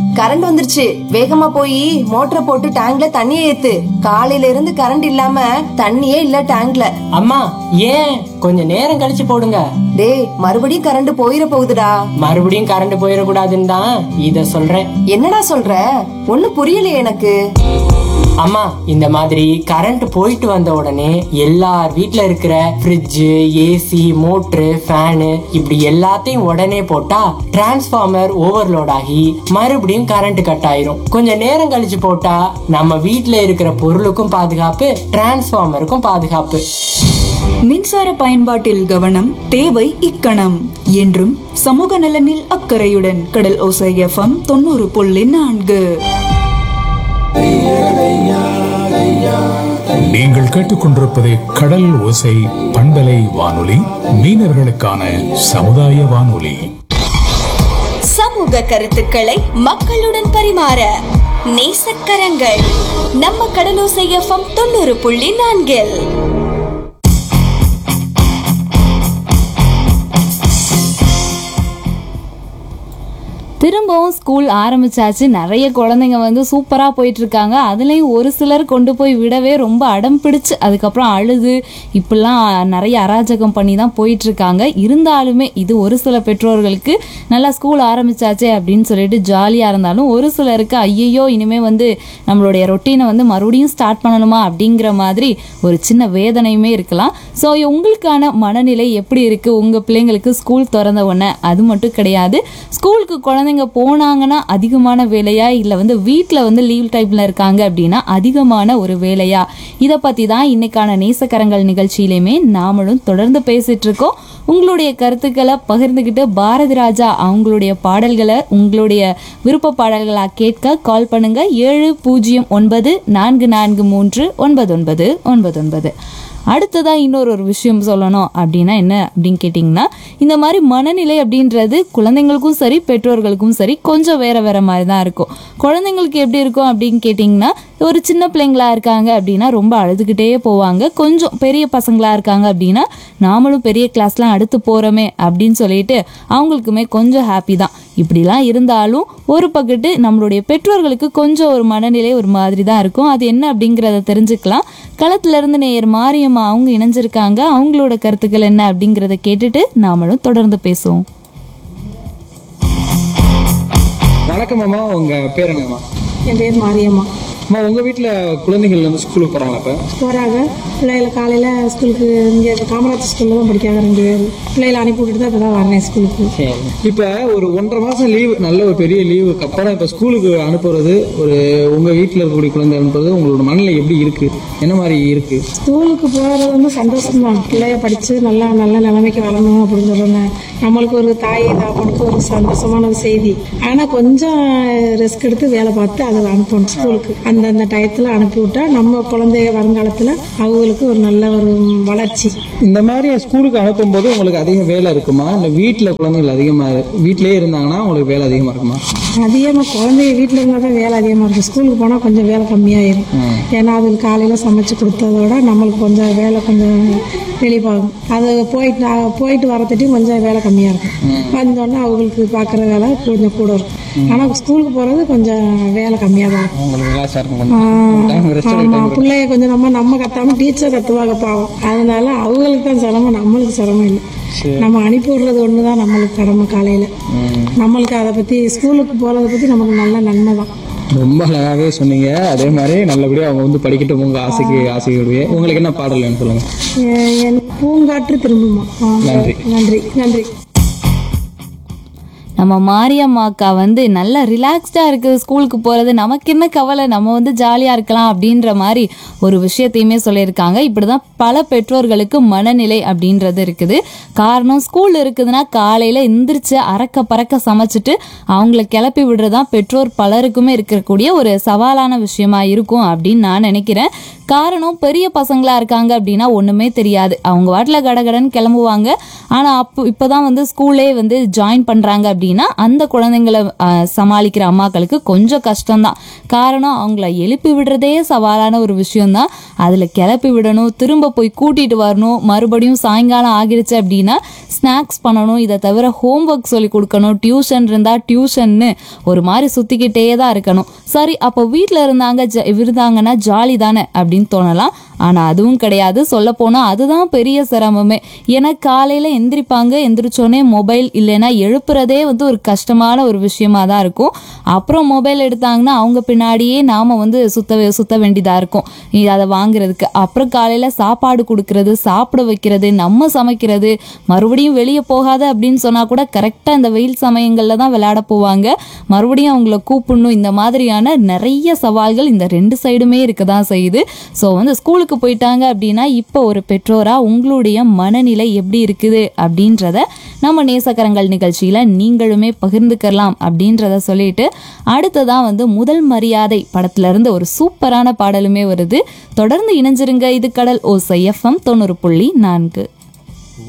Current வந்துருச்சு வேகமா போய் மோட்டரை போட்டு டேங்க்ல தண்ணியை ஏத்து காலையில இருந்து கரண்ட் இல்லாம தண்ணியே இல்ல டேங்க்ல அம்மா ஏன் கொஞ்சம் நேரம் கழிச்சு போடுங்க டேய் மறுபடியும் கரண்ட் போயிட போகுதுடா மறுபடியும் கரண்ட் போயிடக்கூடாதுன்னு தான் இத சொல்றேன் என்னடா சொல்ற ஒண்ணு புரியலையே எனக்கு அம்மா இந்த மாதிரி கரண்ட் போயிட்டு வந்த உடனே எல்லார் வீட்ல இருக்கிற ஃப்ரிட்ஜ் ஏசி மோட்ரு ஃபேனு இப்படி எல்லாத்தையும் உடனே போட்டா டிரான்ஸ்ஃபார்மர் ஓவர்லோட் ஆகி மறுபடியும் கரண்ட் கட் ஆயிரும் கொஞ்ச நேரம் கழிச்சு போட்டா நம்ம வீட்ல இருக்கிற பொருளுக்கும் பாதுகாப்பு டிரான்ஸ்ஃபார்மருக்கும் பாதுகாப்பு மின்சார பயன்பாட்டில் கவனம் தேவை இக்கணம் என்றும் சமூக நலனில் அக்கறையுடன் கடல் ஓசை எஃப்எம் தொண்ணூறு புள்ளி நான்கு நீங்கள் கேட்டுக்கொண்டிருப்பது கடல் ஓசை பண்பலை வானொலி மீனவர்களுக்கான சமுதாய வானொலி சமூக கருத்துக்களை மக்களுடன் பரிமாற நேசக்கரங்கள் நம்ம கடலோசை எஃப்எம் தொண்ணூறு புள்ளி நான்கில் திரும்பவும் ஸ்கூல் ஆரம்பிச்சாச்சு நிறைய குழந்தைங்க வந்து சூப்பராக போயிட்டு இருக்காங்க அதுலேயும் ஒரு சிலர் கொண்டு போய் விடவே ரொம்ப அடம் பிடிச்சு அதுக்கப்புறம் அழுது இப்படிலாம் நிறைய அராஜகம் பண்ணி தான் போயிட்டு இருக்காங்க இருந்தாலுமே இது ஒரு சில பெற்றோர்களுக்கு நல்லா ஸ்கூல் ஆரம்பிச்சாச்சே அப்படின்னு சொல்லிட்டு ஜாலியாக இருந்தாலும் ஒரு சிலருக்கு ஐயையோ இனிமே வந்து நம்மளுடைய ரொட்டீனை வந்து மறுபடியும் ஸ்டார்ட் பண்ணணுமா அப்படிங்கிற மாதிரி ஒரு சின்ன வேதனையுமே இருக்கலாம் ஸோ உங்களுக்கான மனநிலை எப்படி இருக்குது உங்கள் பிள்ளைங்களுக்கு ஸ்கூல் திறந்த உடனே அது மட்டும் கிடையாது ஸ்கூலுக்கு குழந்தைங்க போனாங்கன்னா அதிகமான வேலையா இல்லை வந்து வீட்டில் வந்து லீவ் டைமில் இருக்காங்க அப்படின்னா அதிகமான ஒரு வேலையா இதை பற்றி தான் இன்னைக்கான நேசக்கரங்கள் நிகழ்ச்சியிலையுமே நாமளும் தொடர்ந்து பேசிட்டு இருக்கோம் உங்களுடைய கருத்துக்களை பகிர்ந்துக்கிட்டு பாரதி ராஜா அவங்களுடைய பாடல்களை உங்களுடைய விருப்ப பாடல்களாக கேட்க கால் பண்ணுங்க ஏழு பூஜ்ஜியம் ஒன்பது நான்கு நான்கு மூன்று ஒன்பது ஒன்பது ஒன்பது ஒன்பது அடுத்ததா இன்னொரு ஒரு விஷயம் சொல்லணும் அப்படின்னா என்ன அப்படின்னு கேட்டிங்கன்னா இந்த மாதிரி மனநிலை அப்படின்றது குழந்தைங்களுக்கும் சரி பெற்றோர்களுக்கும் சரி கொஞ்சம் வேற வேற மாதிரி தான் இருக்கும் குழந்தைங்களுக்கு எப்படி இருக்கும் அப்படின்னு கேட்டிங்கன்னா ஒரு சின்ன பிள்ளைங்களா இருக்காங்க அப்படின்னா ரொம்ப அழுதுகிட்டே போவாங்க கொஞ்சம் பெரிய பசங்களா இருக்காங்க அப்படின்னா நாமளும் பெரிய கிளாஸ்லாம் அடுத்து போகிறோமே அப்படின்னு சொல்லிட்டு அவங்களுக்குமே கொஞ்சம் ஹாப்பி தான் இப்படிலாம் இருந்தாலும் ஒரு பக்கத்து நம்மளுடைய பெற்றோர்களுக்கு கொஞ்சம் ஒரு மனநிலை ஒரு மாதிரி தான் இருக்கும் அது என்ன அப்படிங்கிறத தெரிஞ்சுக்கலாம் களத்துல இருந்து நேயர் மாரியம்மா அவங்க இணைஞ்சிருக்காங்க அவங்களோட கருத்துக்கள் என்ன அப்படிங்கிறத கேட்டுட்டு நாமளும் தொடர்ந்து பேசுவோம் வணக்கம் அம்மா உங்க பேர் என்னம்மா என் பேர் மாரியம்மா அம்மா உங்க வீட்ல குழந்தைகள் வந்து ஸ்கூலுக்கு போறாங்களா இப்ப போகிறாங்க பிள்ளைகளை காலையில் ஸ்கூலுக்கு இங்கே காமராஜ் ஸ்கூலில் தான் படிக்காங்க ரெண்டு பேர் பிள்ளைகளை அனுப்பி விட்டுட்டு தான் இப்போ தான் வரேன் ஸ்கூலுக்கு இப்ப ஒரு ஒன்றரை மாசம் லீவ் நல்ல ஒரு பெரிய லீவுக்கு அப்புறம் இப்ப ஸ்கூலுக்கு அனுப்புறது ஒரு உங்க வீட்ல இருக்கக்கூடிய குழந்தை அனுப்புறது உங்களோட மனநிலை எப்படி இருக்கு என்ன மாதிரி இருக்கு ஸ்கூலுக்கு போகிறது வந்து சந்தோஷம் தான் பிள்ளைய படித்து நல்லா நல்ல நிலைமைக்கு வரணும் அப்படின்னு சொல்லுங்க நம்மளுக்கு ஒரு தாய் தாப்பனுக்கு ஒரு சந்தோஷமான ஒரு செய்தி ஆனால் கொஞ்சம் ரிஸ்க் எடுத்து வேலை பார்த்து அதை அனுப்பணும் ஸ்கூலுக்கு அந்தந்த டயத்தில் அனுப்பி விட்டா நம்ம குழந்தைய வருங்காலத்தில் அவங்களுக்கு ஒரு நல்ல ஒரு வளர்ச்சி இந்த மாதிரி ஸ்கூலுக்கு அனுப்பும்போது உங்களுக்கு அதிக வேலை இருக்குமா இல்ல வீட்ல குழந்தைகள் அதிகமா வீட்லயே இருந்தாங்கன்னா உங்களுக்கு வேலை அதிகமா இருக்குமா அதிகமாக குழந்தைய வீட்டில் இருந்தால் தான் வேலை அதிகமாக இருக்கும் ஸ்கூலுக்கு போனால் கொஞ்சம் வேலை கம்மியாயிரும் ஏன்னா அது காலையில் சமைச்சு கொடுத்ததோட நம்மளுக்கு கொஞ்சம் வேலை கொஞ்சம் வெளிப்பாகும் அது போயிட்டு நான் போயிட்டு வரத்திட்டையும் கொஞ்சம் வேலை கம்மியாக இருக்கும் வந்தோடனே அவங்களுக்கு பார்க்குற வேலை கொஞ்சம் கூட இருக்கும் ஆனால் ஸ்கூலுக்கு போகிறது கொஞ்சம் வேலை கம்மியாக தான் இருக்கும் உங்களுக்கு ரிலாக்ஸா இருக்கும் கொஞ்சம் டைம் ரெஸ்ட் ஆமா பிள்ளைய கொஞ்சம் நம்ம நம்ம கத்தாம டீச்சர் கத்துவாங்க பாவம் அதனால அவங்களுக்கு தான் சிரமம் நம்மளுக்கு சிரமம் இல்லை நம்ம அனுப்பி விடுறது ஒன்று தான் நம்மளுக்கு கடமை காலையில் நம்மளுக்கு அதை பற்றி ஸ்கூலுக்கு போகிறத பற்றி நமக்கு நல்ல நன்மை தான் ரொம்ப அழகாவே சொன்னீங்க அதே மாதிரி நல்லபடியா அவங்க வந்து படிக்கட்டும் உங்க ஆசைக்கு ஆசைகளுடைய உங்களுக்கு என்ன பாடல் வேணும் சொல்லுங்க எ- என் பூங்காற்று திரும்புமா ஆ, நன்றி. நன்றி நன்றி நம்ம மாரியம்மாக்கா வந்து நல்லா ரிலாக்ஸ்டாக இருக்குது ஸ்கூலுக்கு போகிறது நமக்கு என்ன கவலை நம்ம வந்து ஜாலியாக இருக்கலாம் அப்படின்ற மாதிரி ஒரு விஷயத்தையுமே சொல்லியிருக்காங்க இப்படி தான் பல பெற்றோர்களுக்கு மனநிலை அப்படின்றது இருக்குது காரணம் ஸ்கூல் இருக்குதுன்னா காலையில் எந்திரிச்சு அறக்க பறக்க சமைச்சிட்டு அவங்கள கிளப்பி விடுறதான் பெற்றோர் பலருக்குமே இருக்கக்கூடிய ஒரு சவாலான விஷயமா இருக்கும் அப்படின்னு நான் நினைக்கிறேன் காரணம் பெரிய பசங்களா இருக்காங்க அப்படின்னா ஒண்ணுமே தெரியாது அவங்க வாட்டில் கடகடன்னு கிளம்புவாங்க ஆனா அப்போ இப்போதான் வந்து ஸ்கூல்லே வந்து ஜாயின் பண்றாங்க அப்படின்னா அப்படின்னா அந்த குழந்தைங்களை ஆஹ், சமாளிக்கிற அம்மாக்களுக்கு கொஞ்சம் கஷ்டம்தான் காரணம் அவங்கள எழுப்பி விடுறதே சவாலான ஒரு விஷயம்தான் அதில் கிளப்பி விடணும் திரும்ப போய் கூட்டிட்டு வரணும் மறுபடியும் சாயங்காலம் ஆகிடுச்சு அப்படின்னா ஸ்நாக்ஸ் பண்ணணும் இதை தவிர ஹோம்ஒர்க் சொல்லி கொடுக்கணும் டியூஷன் இருந்தால் டியூஷன்னு ஒரு மாதிரி சுற்றிக்கிட்டே தான் இருக்கணும் சரி அப்போ வீட்டில் இருந்தாங்க ஜ இருந்தாங்கன்னா ஜாலி தானே அப்படின்னு தோணலாம் ஆனால் அதுவும் கிடையாது சொல்லப்போனால் அதுதான் பெரிய சிரமமே ஏன்னா காலையில் எந்திரிப்பாங்க எந்திரிச்சோடனே மொபைல் இல்லைன்னா எழுப்புறதே வந்து ஒரு கஷ்டமான ஒரு விஷயமா தான் இருக்கும் அப்புறம் மொபைல் எடுத்தாங்கன்னா அவங்க பின்னாடியே நாம் வந்து சுத்த வே- சுத்த வேண்டியதாக இருக்கும் இ- அதை வாங்குறதுக்கு அப்புறம் காலையில் சாப்பாடு கொடுக்கறது சாப்பிட வைக்கிறது நம்ம சமைக்கிறது மறுபடியும் வெளியே போகாத அப்படின்னு சொன்னால் கூட கரெக்டாக இந்த வெயில் சமயங்களில் தான் விளையாட போவாங்க மறுபடியும் அவங்கள கூப்பிடணும் இந்த மாதிரியான நிறைய சவால்கள் இந்த ரெண்டு சைடுமே இருக்க தான் செய்யுது ஸோ வந்து ஸ்கூலுக்கு போயிட்டாங்க அப்படின்னா இப்போ ஒரு பெற்றோராக உங்களுடைய மனநிலை எப்படி இருக்குது அப்படின்றத நம்ம நேசக்கரங்கள் நிகழ்ச்சியில் நீங்களுமே பகிர்ந்துக்கலாம் அப்படின்றத சொல்லிட்டு அடுத்ததான் வந்து முதல் மரியாதை படத்துல இருந்து ஒரு சூப்பரான பாடலுமே வருது தொடர்ந்து இணைஞ்சிருங்க இது கடல் ஓசை எஃப்எம் தொண்ணூறு புள்ளி நான்கு